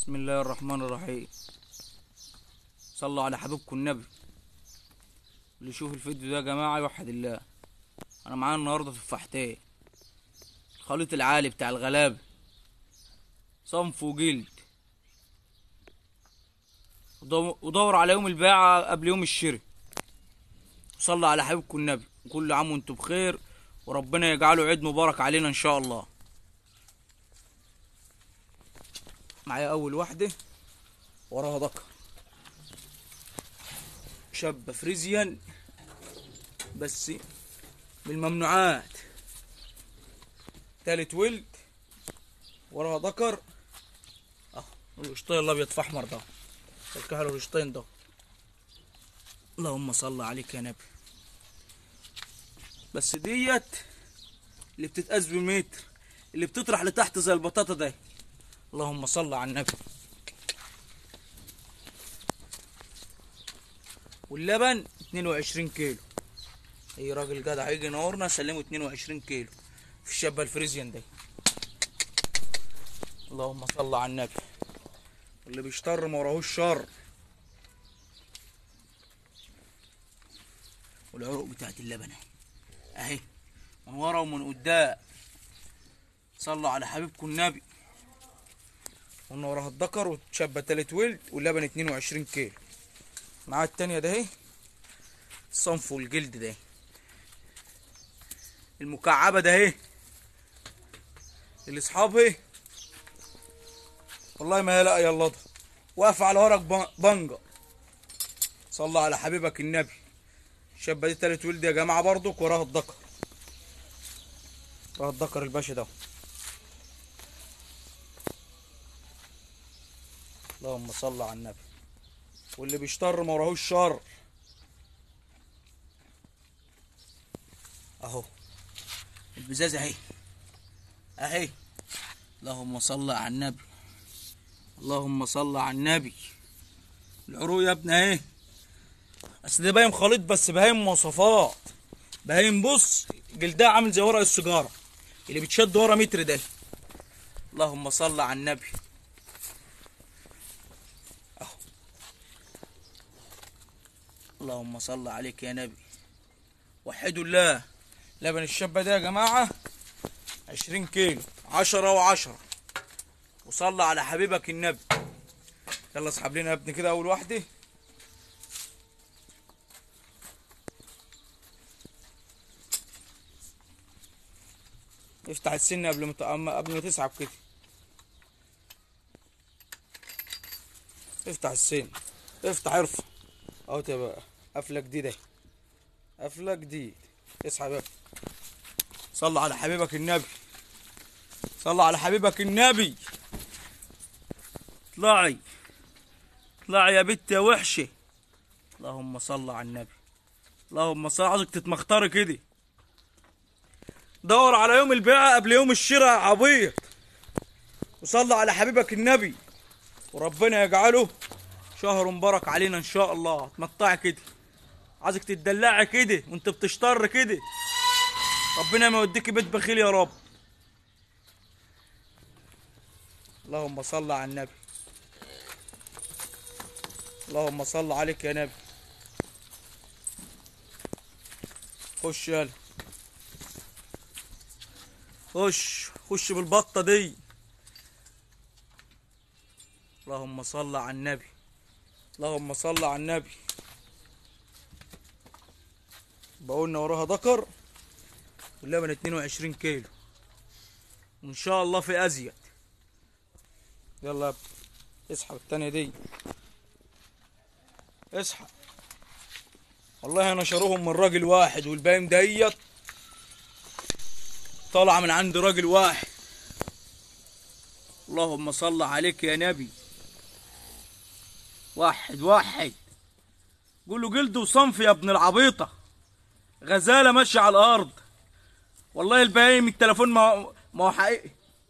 بسم الله الرحمن الرحيم صلوا على حبيبكم النبي اللي يشوف الفيديو ده يا جماعة يوحد الله أنا معايا النهاردة في الفحتين الخليط العالي بتاع الغلابة صنف وجلد ودو- ودور على يوم البيعة قبل يوم الشراء صلوا على حبيبكم النبي كل عام وانتم بخير وربنا يجعله عيد مبارك علينا ان شاء الله معايا اول واحده وراها ذكر شابة فريزيان بس من الممنوعات تالت ولد وراها ذكر اه القشطين الابيض في احمر ده الكحل والقشطين ده اللهم صل عليك يا نبي بس ديت اللي بتتقاس بالمتر اللي بتطرح لتحت زي البطاطا ده اللهم صل على النبي واللبن 22 كيلو اي راجل جدع هيجي ينورنا سلمه 22 كيلو في الشابه الفريزيان ده اللهم صل على النبي اللي بيشتر ما وراهوش شر والعروق بتاعت اللبن اهي اهي من ورا ومن قدام صلوا على حبيبكم النبي قلنا وراها الذكر وتشبه تالت ولد واللبن 22 كيلو معاه التانية ده اهي الصنف والجلد ده اهي. المكعبة ده اهي الاصحاب اهي والله ما هي لا يلا ده واقفة على ورق بن- بنجر صلى على حبيبك النبي الشابة دي تالت ولد يا جماعة برضك وراها الذكر وراها الذكر الباشا ده اللهم صل على النبي واللي بيشتر ما وراهوش شر اهو البزازة اهي اهي اللهم صل على النبي اللهم صل على النبي العروق يا ابني اهي بس ده باين خليط بس باين مواصفات باين بص جلدها عامل زي ورق السيجاره اللي بتشد ورا متر ده اللهم صل على النبي اهو اللهم صل عليك يا نبي وحدوا الله لبن الشابة ده يا جماعة عشرين كيلو عشرة وعشرة وصلى على حبيبك النبي يلا اسحب لنا يا ابني كده أول واحدة افتح السن قبل ما ت- أما- قبل ما تسحب كده افتح السن افتح ارفع اهو تبقى قفله جديده اهي. قفله جديد اسحب يا ابني. صل على حبيبك النبي صل على حبيبك النبي اطلعي اطلعي يا بنت يا وحشه اللهم صل على النبي اللهم صل عايزك تتمختري كده دور على يوم البيعة قبل يوم الشراء يا عبيط وصلى على حبيبك النبي وربنا يجعله شهر مبارك علينا ان شاء الله تمطعي كده عايزك تتدلعي كده وانت بتشتر كده ربنا ما يوديكي بيت بخيل يا رب اللهم صل على النبي اللهم صل عليك يا نبي خش يلا خش خش بالبطة دي اللهم صل على النبي اللهم صل على النبي بقولنا وراها ذكر واللبن 22 كيلو وان شاء الله في ازيد يلا يا ابني اسحب التانية دي اسحب والله نشروهم من راجل واحد والباقي ديت طالعة من عند راجل واحد اللهم صل عليك يا نبي واحد واحد قول له جلد وصنف يا ابن العبيطة غزالة ماشية على الأرض والله البهايم التليفون ما ما هو حقيقي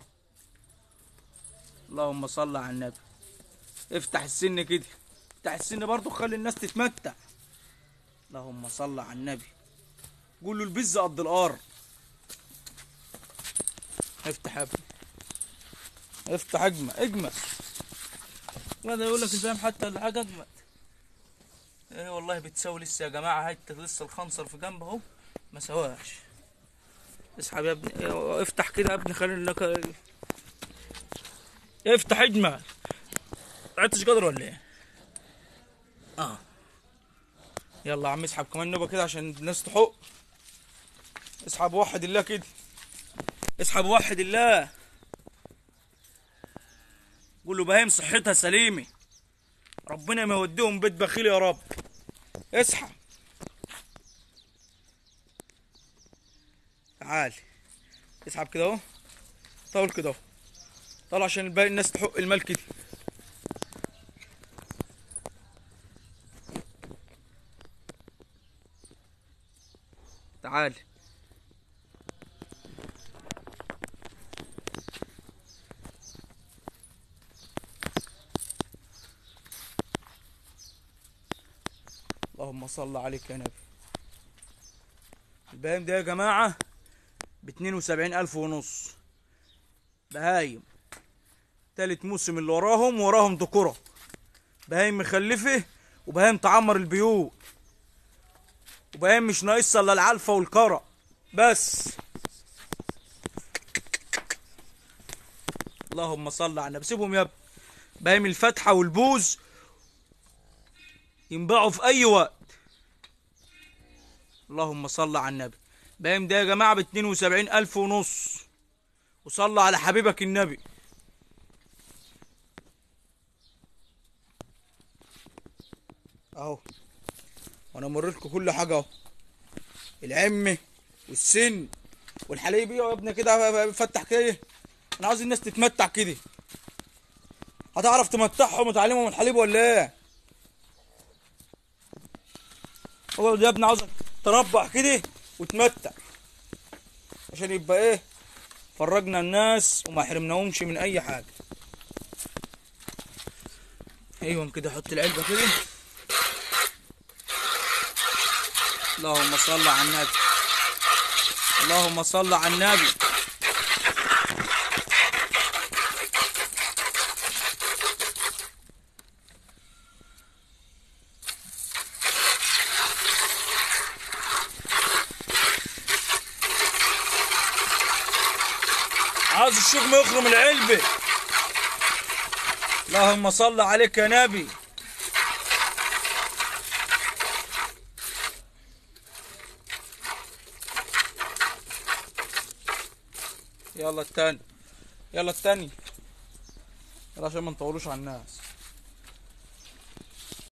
اللهم صل على النبي افتح السن كده افتح السن برضه خلي الناس تتمتع اللهم صل على النبي قول له البز قد الارض افتح يا ابني افتح اجمع اجمع وهذا يقول لك الفهم حتى الحاجة اجمد ايه والله بتساوي لسه يا جماعة هاي لسه الخنصر في جنب اهو ما سواش اسحب يا ابني إيه، افتح كده يا ابني خلي لك افتح اجمل عدتش قدر ولا ايه؟ اه يلا يا عم اسحب كمان نوبة كده عشان الناس تحق اسحب وحد الله كده اسحب وحد الله قول له بهايم صحتها سليمة ربنا ما يوديهم بيت بخيل يا رب اسحب تعال اسحب كده اهو طول كده اهو طلع عشان باقي الناس تحق المال كده تعال اللهم صل عليك يا نبي البهايم ده يا جماعة باتنين وسبعين ألف ونص بهايم تالت موسم اللي وراهم وراهم ذكورة بهايم مخلفة وبهايم تعمر البيوت وبهايم مش ناقصة إلا العلفة والكرة بس اللهم صل على النبي سيبهم يا ابني بهايم الفتحة والبوز ينباعوا في أي وقت اللهم صل على النبي بايم ده يا جماعة باتنين وسبعين ألف ونص وصلى على حبيبك النبي اهو وانا مريتكم كل حاجة اهو العمة والسن والحليب يا ابني كده فتح كده انا عاوز الناس تتمتع كده هتعرف تمتعهم وتعلمهم الحليب ولا ايه هو يا ابني عاوزك تربع كده وتمتع عشان يبقى ايه فرجنا الناس وما حرمناهمش من اي حاجه ايوه كده حط العلبه كده اللهم صل على النبي اللهم صل على النبي عاوز الشيخ يخرم العلبة اللهم صل عليك يا نبي يلا التاني يلا التاني يلا عشان ما نطولوش على الناس